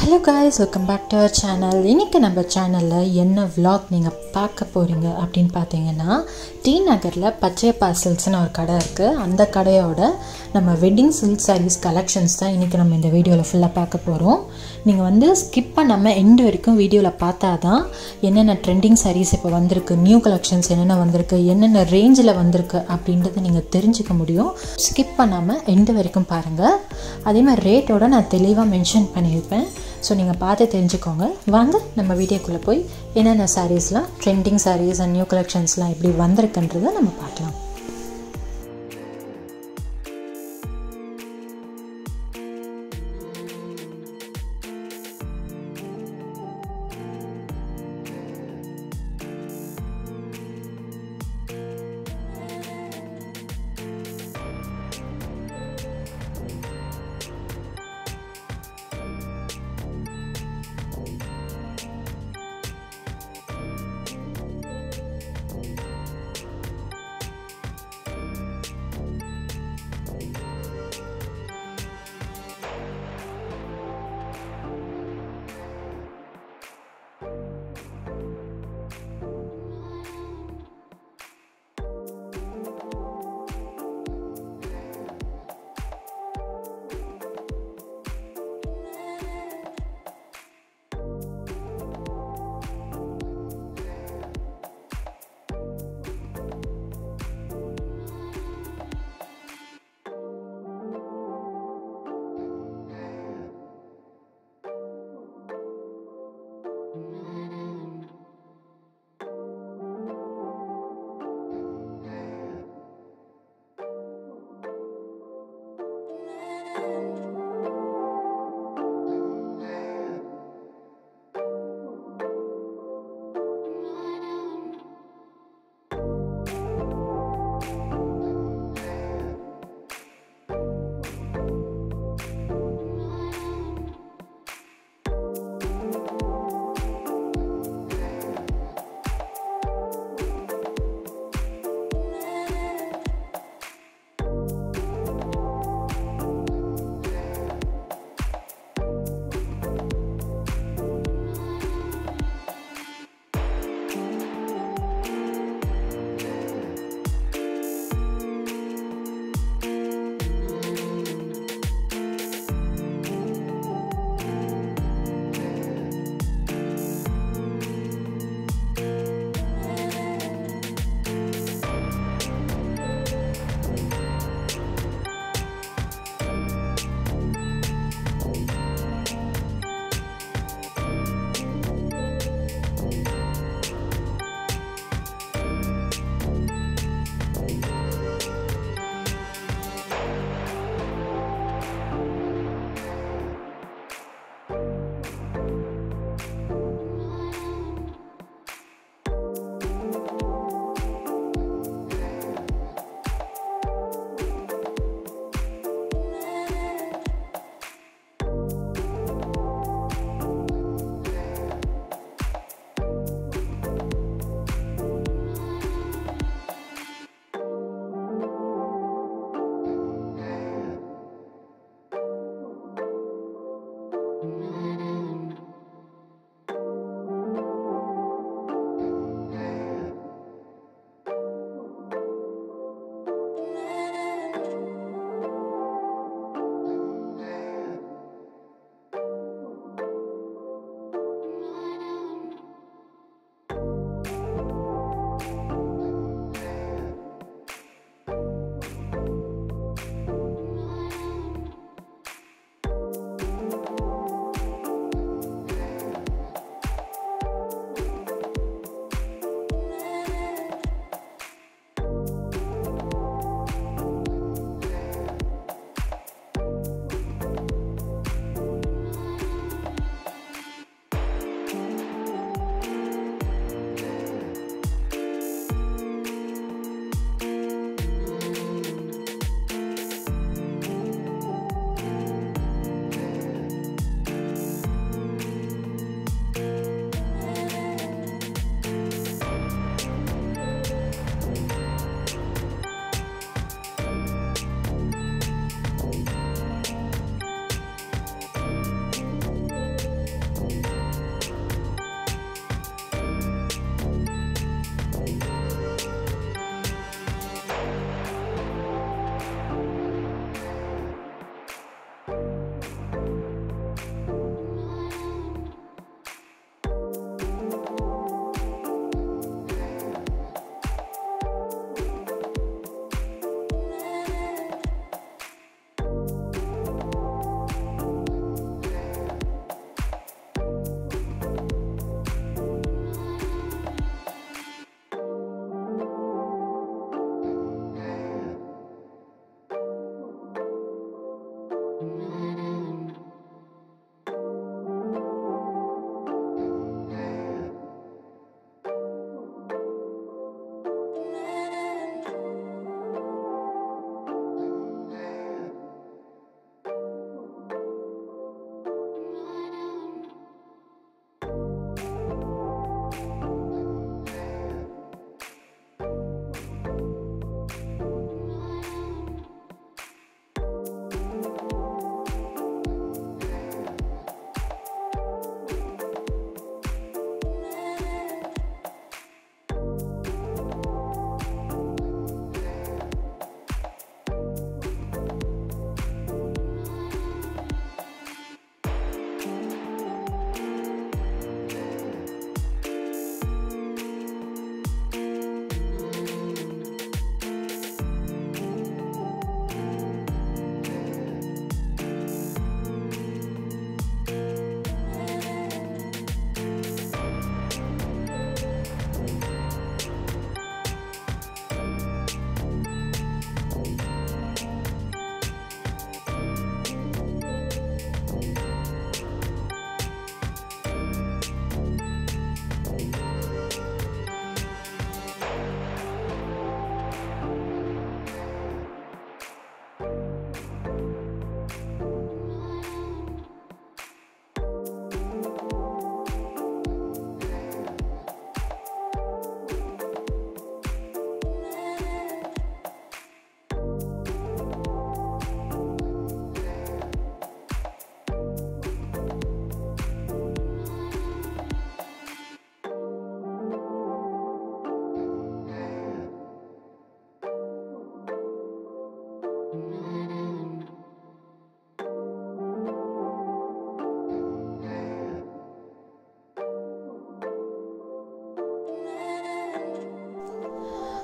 hello guys welcome back to our channel இன்றைக்கி நம்ம சேனலில் என்ன vlog நீங்கள் பார்க்க போகிறீங்க அப்படின்னு பார்த்தீங்கன்னா டி நகரில் பச்சையப்பா சில்க்ஸ்னு ஒரு கடை இருக்குது அந்த கடையோட நம்ம வெட்டிங் சில்க் sarees கலெக்ஷன்ஸ் தான் இன்றைக்கி நம்ம இந்த வீடியோவில் ஃபுல்லாக பார்க்க போகிறோம் நீங்கள் வந்து ஸ்கிப் பண்ணாமல் எண்டு வரைக்கும் வீடியோவில் பார்த்தா தான் என்னென்ன ட்ரெண்டிங் sarees இப்போ வந்திருக்கு நியூ கலெக்ஷன்ஸ் என்னென்ன வந்திருக்கு என்னென்ன ரேஞ்சில் வந்திருக்கு அப்படின்றத நீங்கள் தெரிஞ்சுக்க முடியும் ஸ்கிப் பண்ணாமல் எண்டு வரைக்கும் பாருங்கள் அதே மாதிரி ரேட்டோட நான் தெளிவாக மென்ஷன் பண்ணியிருப்பேன் ஸோ நீங்கள் பார்த்து தெரிஞ்சுக்கோங்க வாங்க நம்ம வீடியோக்குள்ளே போய் என்னென்ன சாரீஸ்லாம் ட்ரெண்டிங் சாரீஸ் அண்ட் நியூ கலெக்ஷன்ஸ்லாம் எப்படி வந்திருக்குன்றதை நம்ம பார்க்கலாம்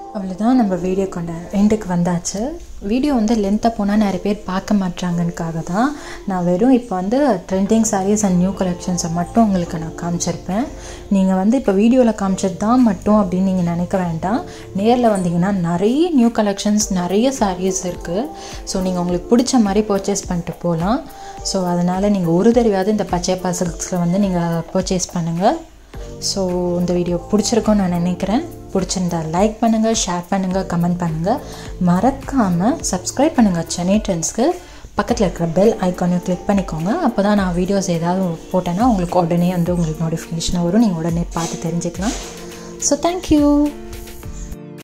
அவ்வளோதான் நம்ம வீடியோ கொண்ட எண்டுக்கு வந்தாச்சு வீடியோ வந்து லென்த்தாக போனால் நிறைய பேர் பார்க்க மாட்டாங்கன்னுக்காக தான் நான் வெறும் இப்போ வந்து ட்ரெண்டிங் சாரீஸ் அண்ட் நியூ கலெக்ஷன்ஸை மட்டும் உங்களுக்கு நான் காமிச்சிருப்பேன் நீங்கள் வந்து இப்போ வீடியோவில் காமிச்சது தான் மட்டும் அப்படின்னு நீங்கள் நினைக்க வேண்டாம் நேரில் வந்தீங்கன்னா நிறைய நியூ கலெக்ஷன்ஸ் நிறைய சாரீஸ் இருக்குது ஸோ நீங்கள் உங்களுக்கு பிடிச்ச மாதிரி பர்ச்சேஸ் பண்ணிட்டு போகலாம் ஸோ அதனால் நீங்கள் ஒரு தடவையாவது இந்த பச்சை பாசல்ஸில் வந்து நீங்கள் பர்ச்சேஸ் பண்ணுங்கள் ஸோ இந்த வீடியோ பிடிச்சிருக்கும்னு நான் நினைக்கிறேன் பிடிச்சிருந்தா லைக் பண்ணுங்கள் ஷேர் பண்ணுங்கள் கமெண்ட் பண்ணுங்கள் மறக்காமல் சப்ஸ்கிரைப் பண்ணுங்கள் சென்னை ட்ரெண்ட்ஸ்க்கு பக்கத்தில் இருக்கிற பெல் ஐக்கானை கிளிக் பண்ணிக்கோங்க அப்போ தான் நான் வீடியோஸ் ஏதாவது போட்டேன்னா உங்களுக்கு உடனே வந்து உங்களுக்கு நோட்டிஃபிகேஷன் வரும் நீங்கள் உடனே பார்த்து தெரிஞ்சுக்கலாம் ஸோ தேங்க்யூ